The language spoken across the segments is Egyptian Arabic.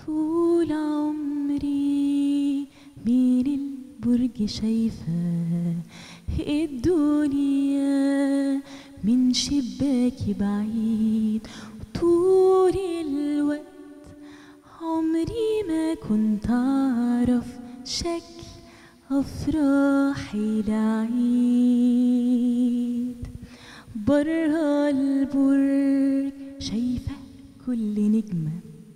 طول عمري من البرج شايفة الدنيا من شباكي بعيد طول الوقت عمري ما كنت أعرف شكل أفراحي العيد برا البرج شايفة كل نجمة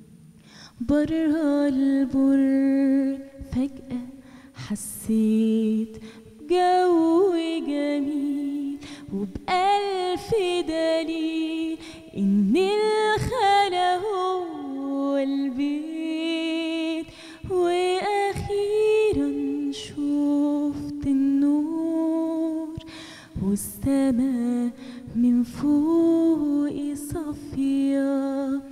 برا البرج فجأة حسيت بجو جميل وبألف دليل إن الخلا هو البيت وأخيرا شفت النور والسما من فوق صافية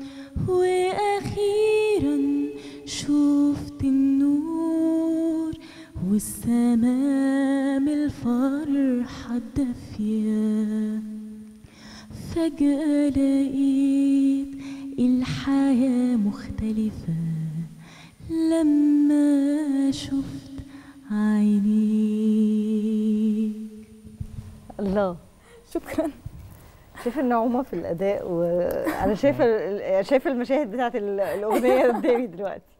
وأخيرا شفت النور والسما من الفرحة الدافية فجأة لقيت الحياة مختلفة لما شفت عينيك الله شكرا شايفه النعومه في الاداء وانا شايفه ال- شايفه المشاهد بتاعت ال- الاغنيه قدامي دلوقتي